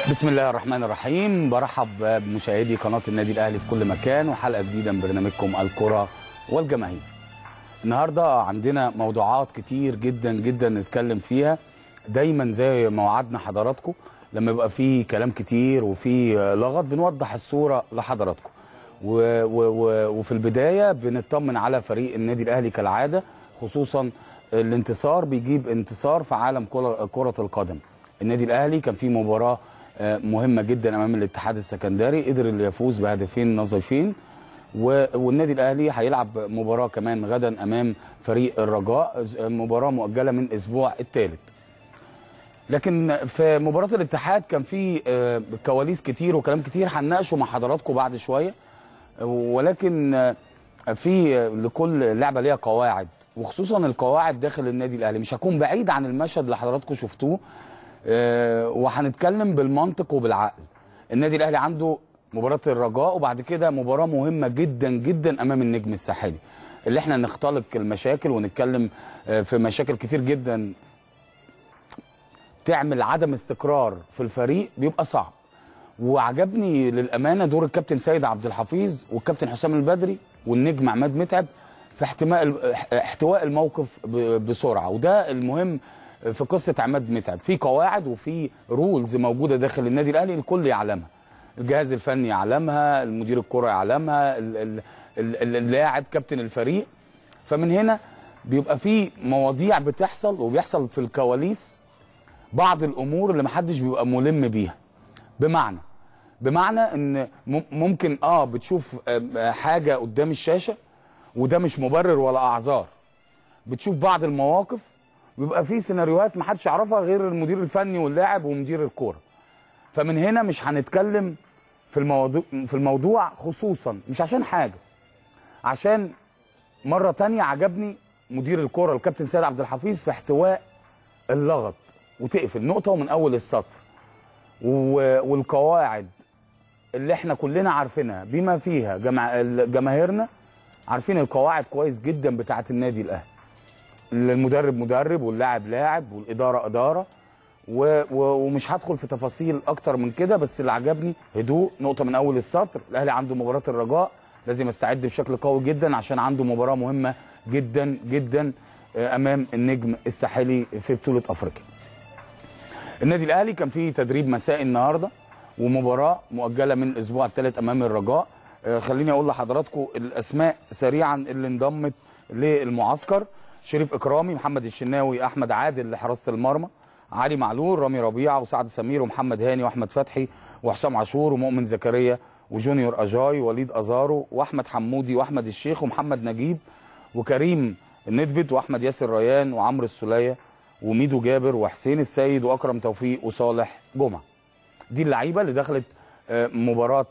بسم الله الرحمن الرحيم برحب بمشاهدي قناة النادي الأهلي في كل مكان وحلقة جديدة من برنامجكم الكرة والجماهير النهاردة عندنا موضوعات كتير جدا جدا نتكلم فيها دايما زي ما وعدنا حضراتكم لما يبقى في كلام كتير وفي لغط بنوضح الصورة لحضراتكم و و و وفي البداية بنطمن على فريق النادي الأهلي كالعادة خصوصا الانتصار بيجيب انتصار في عالم كرة القدم النادي الأهلي كان في مباراة مهمة جدا أمام الاتحاد السكندري قدر اللي يفوز بهدفين نظيفين والنادي الأهلي هيلعب مباراة كمان غدا أمام فريق الرجاء مباراة مؤجلة من الأسبوع الثالث لكن في مباراة الاتحاد كان في كواليس كتير وكلام كتير هنناقشه مع حضراتكم بعد شوية ولكن في لكل لعبة ليها قواعد وخصوصا القواعد داخل النادي الأهلي مش هكون بعيد عن المشهد اللي حضراتكم شفتوه وهنتكلم بالمنطق وبالعقل النادي الاهلي عنده مباراه الرجاء وبعد كده مباراه مهمه جدا جدا امام النجم الساحلي اللي احنا نختلق المشاكل ونتكلم في مشاكل كتير جدا تعمل عدم استقرار في الفريق بيبقى صعب وعجبني للامانه دور الكابتن سيد عبد الحفيظ والكابتن حسام البدري والنجم عماد متعب في احتماء احتواء الموقف بسرعه وده المهم في قصه عماد متعب في قواعد وفي رولز موجوده داخل النادي الاهلي الكل يعلمها الجهاز الفني يعلمها المدير الكره يعلمها اللاعب كابتن الفريق فمن هنا بيبقى في مواضيع بتحصل وبيحصل في الكواليس بعض الامور اللي محدش بيبقى ملم بيها بمعنى بمعنى ان ممكن اه بتشوف حاجه قدام الشاشه وده مش مبرر ولا اعذار بتشوف بعض المواقف ويبقى في سيناريوهات ما حدش يعرفها غير المدير الفني واللاعب ومدير الكوره فمن هنا مش هنتكلم في الموضوع في الموضوع خصوصا مش عشان حاجه عشان مره تانية عجبني مدير الكوره الكابتن سيد عبد الحفيظ في احتواء اللغط وتقفل نقطه ومن اول السطر والقواعد اللي احنا كلنا عارفينها بما فيها جمع جماهيرنا عارفين القواعد كويس جدا بتاعه النادي الاهلي المدرب مدرب واللاعب لاعب والاداره اداره و و ومش هدخل في تفاصيل اكتر من كده بس اللي عجبني هدوء نقطه من اول السطر الاهلي عنده مباراه الرجاء لازم يستعد بشكل قوي جدا عشان عنده مباراه مهمه جدا جدا امام النجم الساحلي في بطوله افريقيا النادي الاهلي كان فيه تدريب مسائي النهارده ومباراه مؤجله من الاسبوع الثالث امام الرجاء خليني اقول لحضراتكم الاسماء سريعا اللي انضمت للمعسكر شريف اكرامي محمد الشناوي احمد عادل لحراسه المرمى علي معلول رامي ربيعه وسعد سمير ومحمد هاني واحمد فتحي وحسام عاشور ومؤمن زكريا وجونيور اجاي ووليد ازارو واحمد حمودي واحمد الشيخ ومحمد نجيب وكريم الندفد واحمد ياسر ريان وعمرو السوليه وميدو جابر وحسين السيد واكرم توفيق وصالح جمعه دي اللعيبه اللي دخلت مباراه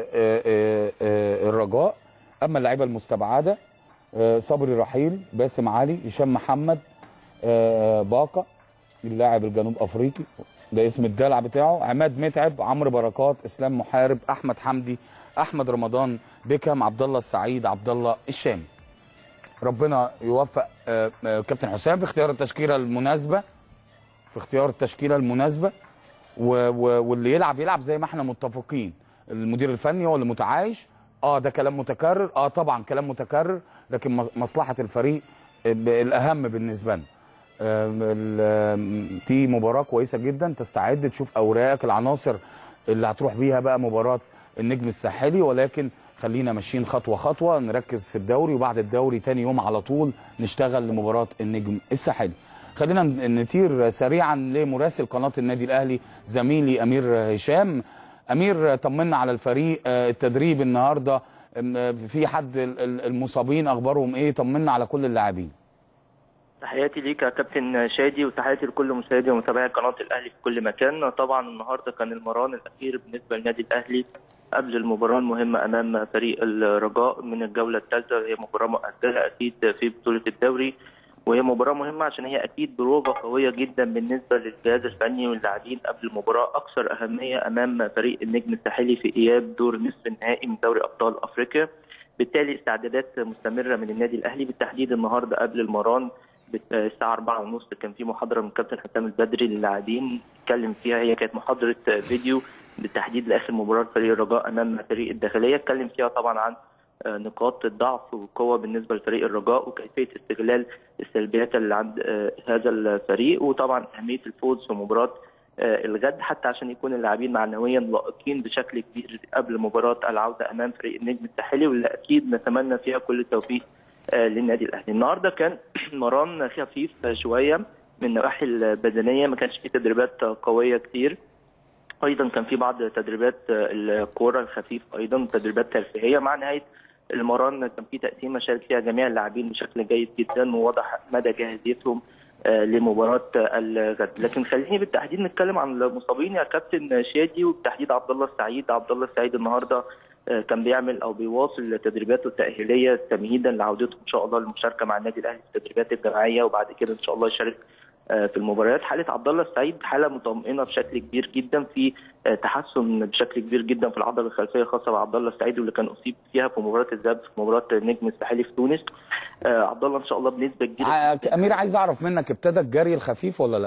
الرجاء اما اللعيبه المستبعده صبري رحيل باسم علي هشام محمد باقة اللاعب الجنوب افريقي ده اسم الدلع بتاعه عماد متعب عمرو بركات اسلام محارب احمد حمدي احمد رمضان بيكم عبد الله السعيد عبد الله الشامي ربنا يوفق كابتن حسام في اختيار التشكيله المناسبه في اختيار التشكيله المناسبه واللي يلعب يلعب زي ما احنا متفقين المدير الفني هو اللي متعايش اه ده كلام متكرر اه طبعا كلام متكرر لكن مصلحه الفريق الاهم بالنسبه لنا دي مباراه كويسه جدا تستعد تشوف اوراقك العناصر اللي هتروح بيها بقى مباراه النجم الساحلي ولكن خلينا ماشيين خطوه خطوه نركز في الدوري وبعد الدوري تاني يوم على طول نشتغل لمباراه النجم الساحلي خلينا نطير سريعا لمراسل قناه النادي الاهلي زميلي امير هشام امير طمنا على الفريق التدريب النهارده في حد المصابين اخبارهم ايه طمنا على كل اللاعبين تحياتي ليك يا كابتن شادي وتحياتي لكل مشاهدي ومتابعي قناه الاهلي في كل مكان طبعا النهارده كان المران الاخير بالنسبه للنادي الاهلي قبل المباراه المهمه امام فريق الرجاء من الجوله الثالثه هي مباراه مؤجله اكيد في بطوله الدوري وهي مباراه مهمه عشان هي اكيد بروفه قويه جدا بالنسبه للجهاز الفني واللاعبين قبل المباراه اكثر اهميه امام فريق النجم الساحلي في اياب دور نصف النهائي من دوري ابطال افريقيا بالتالي استعدادات مستمره من النادي الاهلي بالتحديد النهارده قبل المران بت- الساعه 4 ونص كان في محاضره من كابتن حسام البدري للاعبين اتكلم فيها هي كانت محاضره فيديو بالتحديد لاخر مباراه فريق الرجاء امام فريق الداخليه اتكلم فيها طبعا عن آه، نقاط الضعف والقوه بالنسبه لفريق الرجاء وكيفيه استغلال السلبيات اللي عند آه، هذا الفريق وطبعا اهميه الفوز في مباراه آه، الغد حتى عشان يكون اللاعبين معنويا لائقين بشكل كبير قبل مباراه العوده امام فريق النجم الساحلي واللي اكيد نتمنى فيها كل التوفيق آه، للنادي الاهلي. النهارده كان مران خفيف شويه من النواحي البدنيه ما كانش فيه تدريبات قويه كتير. ايضا كان في بعض تدريبات الكوره الخفيف ايضا تدريبات ترفيهيه مع نهايه المران كان في تقسيمه شارك فيها جميع اللاعبين بشكل جيد جدا وواضح مدى جاهزيتهم آه، لمباراه الغد لكن خليني بالتحديد نتكلم عن المصابين يا كابتن شادي وبالتحديد عبد الله السعيد عبد الله السعيد النهارده آه، كان بيعمل او بيواصل تدريباته التاهيليه تمهيدا لعودته ان شاء الله للمشاركه مع النادي الاهلي في التدريبات الجماعيه وبعد كده ان شاء الله يشارك آه، في المباريات حاله عبد الله السعيد حاله مطمئنه بشكل كبير جدا في آه، تحسن بشكل كبير جدا في العضله الخلفيه خاصه بعبد الله السعيد واللي كان اصيب فيها في مباراه الذهاب في مباراه النجم الساحلي في تونس آه، عبد الله ان شاء الله بنسبه كبيره ع- امير عايز اعرف منك ابتدى الجري الخفيف ولا لا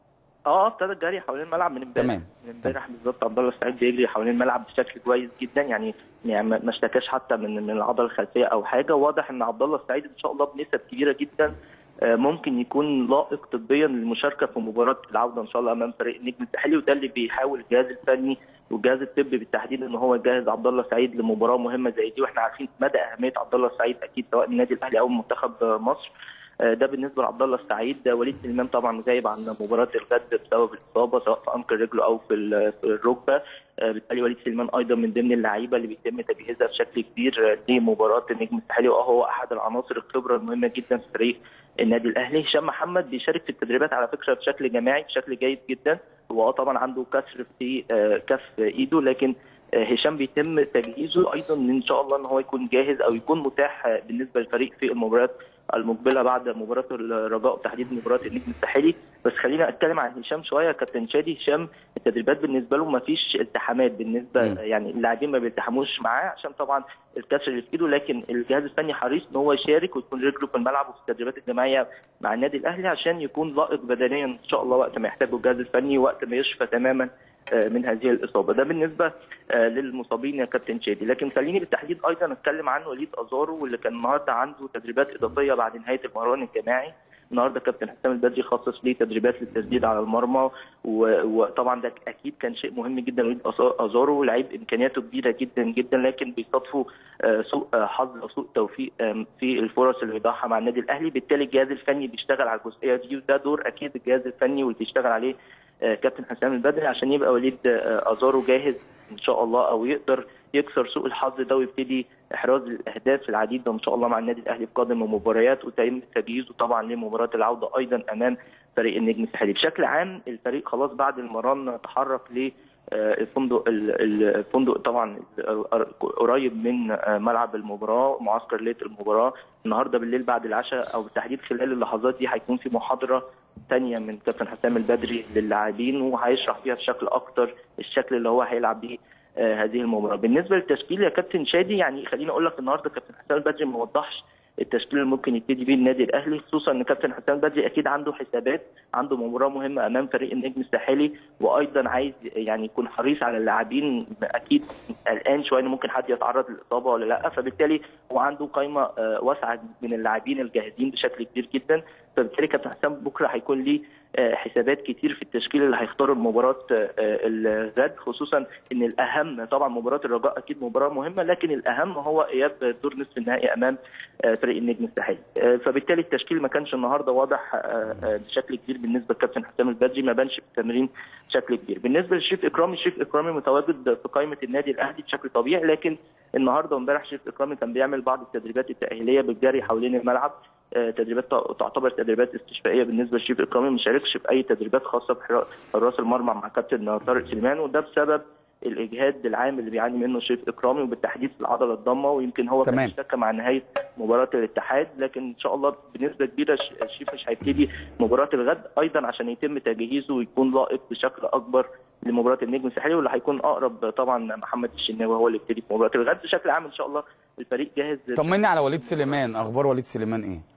اه ابتدى الجري حوالين الملعب من امبارح تمام. من امبارح بالظبط عبد الله السعيد بيجري حوالين الملعب بشكل كويس جدا يعني يعني ما ما اشتكاش حتى من من العضله الخلفيه او حاجه واضح ان عبد الله السعيد ان شاء الله بنسب كبيره جدا آه، ممكن يكون لائق طبيا للمشاركه في مباراه العوده ان شاء الله امام فريق النجم الساحلي وده اللي بيحاول الجهاز الفني والجهاز الطبي بالتحديد ان هو يجهز عبد الله السعيد لمباراه مهمه زي دي واحنا عارفين مدى اهميه عبد الله السعيد اكيد سواء النادي الاهلي او منتخب مصر آه، ده بالنسبه لعبد الله السعيد آه، وليد سليمان طبعا غايب عن مباراه الغد بسبب الاصابه سواء في انكر رجله او في ال- في الركبه آه، بالتالي وليد سليمان ايضا من ضمن اللعيبه اللي بيتم تجهيزها بشكل كبير آه، لمباراه النجم الساحلي وهو احد العناصر الخبره المهمه جدا في فريق النادي الاهلي هشام محمد بيشارك في التدريبات على فكره بشكل جماعي بشكل جيد جدا هو اه طبعا عنده كسر في آه، كف ايده لكن آه، هشام بيتم تجهيزه ايضا ان شاء الله ان هو يكون جاهز او يكون متاح آه، بالنسبه للفريق في المباريات المقبله بعد مباراه الرجاء وتحديد مباراه النجم الساحلي بس خلينا اتكلم عن هشام شويه كابتن شادي هشام التدريبات بالنسبه له ما فيش التحامات بالنسبه مم. يعني اللاعبين ما بيلتحموش معاه عشان طبعا الكسر اللي في ايده لكن الجهاز الفني حريص ان هو يشارك ويكون رجله في الملعب وفي التدريبات الجماعيه مع النادي الاهلي عشان يكون لائق بدنيا ان شاء الله وقت ما يحتاجه الجهاز الفني وقت ما يشفى تماما آه، من هذه الاصابه ده بالنسبه آه، للمصابين يا كابتن شادي لكن خليني بالتحديد ايضا اتكلم عن وليد ازارو واللي كان النهارده عنده تدريبات اضافيه بعد نهايه المران الجماعي النهارده كابتن حسام البدري خصص ليه تدريبات للتسديد على المرمى و- وطبعا ده اكيد كان شيء مهم جدا وليد أز- ازارو لعيب امكانياته كبيره جدا جدا لكن بيصادفوا آه، سوء آه، حظ او سوء توفيق آم، في الفرص اللي بيضعها مع النادي الاهلي بالتالي الجهاز الفني بيشتغل على الجزئيه دي وده دور اكيد الجهاز الفني واللي بيشتغل عليه آه، كابتن حسام البدري عشان يبقى وليد آه، ازارو جاهز ان شاء الله او يقدر يكسر سوء الحظ ده ويبتدي احراز الاهداف العديده ان شاء الله مع النادي الاهلي في قادم المباريات وتم تجهيزه طبعا لمباراه العوده ايضا امام فريق النجم الساحلي بشكل عام الفريق خلاص بعد المران تحرك ل آه، الفندق ال- ال- الفندق طبعا آه، قريب من آه، ملعب المباراه معسكر ليله المباراه النهارده بالليل بعد العشاء او بالتحديد خلال اللحظات دي هيكون في محاضره ثانيه من كابتن حسام البدري للاعبين وهيشرح فيها بشكل اكتر الشكل اللي هو هيلعب بيه آه، هذه المباراه بالنسبه للتشكيل يا كابتن شادي يعني خليني اقول لك النهارده كابتن حسام البدري ما وضحش التشكيل اللي ممكن يبتدي بيه النادي الاهلي خصوصا ان كابتن حسام البدري اكيد عنده حسابات عنده مباراه مهمه امام فريق النجم الساحلي وايضا عايز يعني يكون حريص على اللاعبين اكيد قلقان شويه ان ممكن حد يتعرض للاصابه ولا لا فبالتالي هو عنده قائمه آه، واسعه من اللاعبين الجاهزين بشكل كبير جدا فبالتالي كابتن حسام بكره هيكون ليه آه، حسابات كتير في التشكيل اللي هيختاره المباراه آه، الغد خصوصا ان الاهم طبعا مباراه الرجاء اكيد مباراه مهمه لكن الاهم هو اياب دور نصف النهائي امام آه، فريق النجم الساحلي آه، فبالتالي التشكيل ما كانش النهارده واضح آه، آه، بشكل كبير بالنسبه لكابتن حسام البدري ما بانش في التمرين بشكل كبير بالنسبه للشريف اكرامي الشريف اكرامي متواجد في قائمه النادي الاهلي بشكل طبيعي لكن النهارده وامبارح شريف اكرامي كان بيعمل بعض التدريبات التاهيليه بالجري حوالين الملعب آه، تدريبات تع- تعتبر تدريبات استشفائيه بالنسبه لشريف اكرامي ما شاركش في اي تدريبات خاصه بحراس المرمى مع كابتن طارق سليمان وده بسبب الاجهاد العام اللي بيعاني منه شريف اكرامي وبالتحديد في العضله الضامه ويمكن هو كان تمام. اشتكى مع نهايه مباراه الاتحاد لكن ان شاء الله بنسبه كبيره ش- شريف مش هيبتدي مباراه الغد ايضا عشان يتم تجهيزه ويكون لائق بشكل اكبر لمباراه النجم الساحلي واللي هيكون اقرب طبعا محمد الشناوي هو اللي يبتدي في مباراه الغد بشكل عام ان شاء الله الفريق جاهز طمني على وليد سليمان اخبار وليد سليمان ايه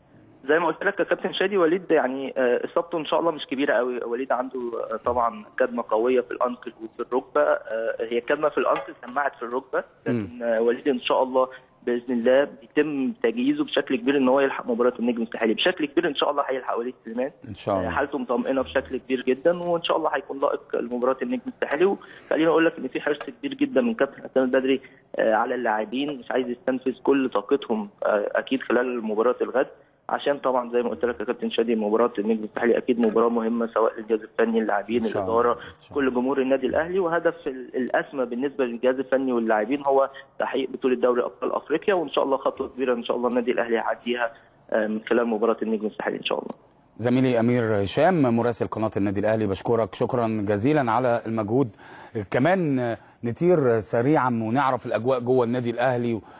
زي ما قلت لك يا كابتن شادي وليد يعني آه، اصابته ان شاء الله مش كبيره قوي وليد عنده آه، طبعا كدمه قويه في الانكل وفي الركبه آه، هي كدمه في الانكل سمعت في الركبه لكن آه، وليد ان شاء الله باذن الله بيتم تجهيزه بشكل كبير ان هو يلحق مباراه النجم الساحلي بشكل كبير ان شاء الله هيلحق وليد سليمان ان شاء آه، الله حالته مطمئنه بشكل كبير جدا وان شاء الله هيكون لائق لمباراه النجم الساحلي وخليني اقول لك ان في حرص كبير جدا من كابتن حسام البدري آه، على اللاعبين مش عايز يستنفذ كل طاقتهم آه، اكيد خلال مباراه الغد عشان طبعا زي ما قلت لك يا كابتن شادي مباراه النجم الساحلي اكيد مباراه مهمه سواء للجهاز الفني اللاعبين إن شاء الله. الاداره إن شاء الله. كل جمهور النادي الاهلي وهدف ال- الاسمى بالنسبه للجهاز الفني واللاعبين هو تحقيق بطوله دوري ابطال افريقيا وان شاء الله خطوه كبيره ان شاء الله النادي الاهلي هيعديها آه، من خلال مباراه النجم الساحلي ان شاء الله زميلي امير هشام مراسل قناه النادي الاهلي بشكرك شكرا جزيلا على المجهود كمان نطير سريعا ونعرف الاجواء جوه النادي الاهلي